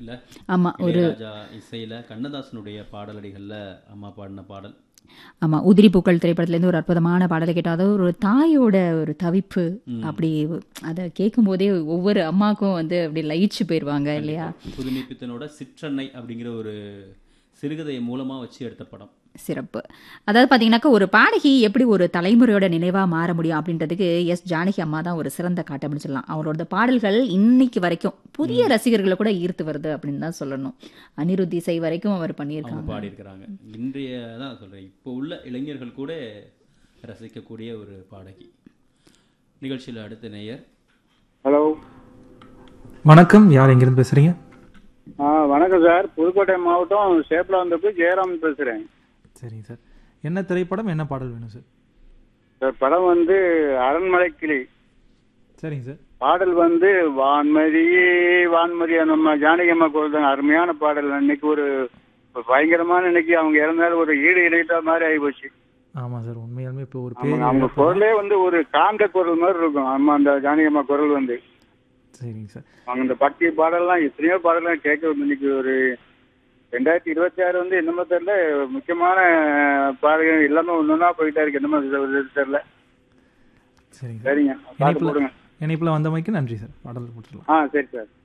இல்ல ஆமா ஒரு இளையராஜா இசையில கண்ணதாசனுடைய பாடலடிகள்ல அம்மா பாடின பாடல் ஆமா உதிரி பூக்கள் திரைப்படத்துலேருந்து ஒரு அற்புதமான பாடலை கேட்டோம் அதாவது ஒரு தாயோட ஒரு தவிப்பு அப்படி அதை கேட்கும் போதே ஒவ்வொரு அம்மாக்கும் வந்து அப்படி லயிச்சு போயிடுவாங்க இல்லையா புதுமைப்பித்தனோட சிற்றன்னை அப்படிங்கிற ஒரு சிறுகதையை மூலமா வச்சு எடுத்த படம் சிறப்பு அதாவது பார்த்தீங்கன்னாக்கா ஒரு பாடகி எப்படி ஒரு தலைமுறையோட நினைவாக மாற முடியும் அப்படின்றதுக்கு எஸ் ஜானகி அம்மா தான் ஒரு சிறந்த காட்டு அப்படின்னு சொல்லலாம் அவரோட பாடல்கள் இன்னைக்கு வரைக்கும் புதிய ரசிகர்களை கூட ஈர்த்து வருது அப்படின்னு தான் சொல்லணும் அனிருத் இசை வரைக்கும் அவர் அவங்க பண்ணியிருக்காங்க பாடியிருக்கிறாங்க இன்றைய தான் சொல்றேன் இப்போ உள்ள இளைஞர்கள் கூட ரசிக்கக்கூடிய ஒரு பாடகி நிகழ்ச்சியில் அடுத்த நேயர் ஹலோ வணக்கம் யார் எங்கிருந்து பேசுறீங்க ஆ வணக்கம் சார் புதுக்கோட்டை மாவட்டம் சேப்பலாந்தப்பு ஜெயராம் பேசுகிறேன் சரிங்க சார் என்ன திரைப்படம் என்ன பாடல் வேணும் சார் சார் படம் வந்து அரண்மனை கிளி சரிங்க சார் பாடல் வந்து வான்மதியே வான்மதியா நம்ம ஜானகி அம்மா குரல் தான் அருமையான பாடல் இன்னைக்கு ஒரு ஒரு பயங்கரமான இன்னைக்கு அவங்க இறந்தாலும் ஒரு ஈடு இணைத்த மாதிரி ஆகிப்போச்சு ஆமாம் சார் உண்மையாலுமே இப்போ ஒரு அவங்க பேர் அவங்க குரலே வந்து ஒரு காந்த குரல் மாதிரி இருக்கும் அம்மா அந்த ஜானகி அம்மா குரல் வந்து சரிங்க சார் அவங்க இந்த பக்தி பாடல்லாம் எத்தனையோ பாடலாம் கேட்க இன்னைக்கு ஒரு ரெண்டாயிரத்தி இருபத்தி ஆறு வந்து என்னமோ தெரியல முக்கியமான பாடல்கள் எல்லாமே ஒன்னொன்னா போயிட்டா இருக்கு என்னமோ இது தெரியல சரிங்க சார் சரிங்க பாட்டு இணைப்பில் போடுங்க இணைப்பில் வந்தமைக்கு நன்றி சார் பாடல் போட்டுடலாம் ஆ சரி சார்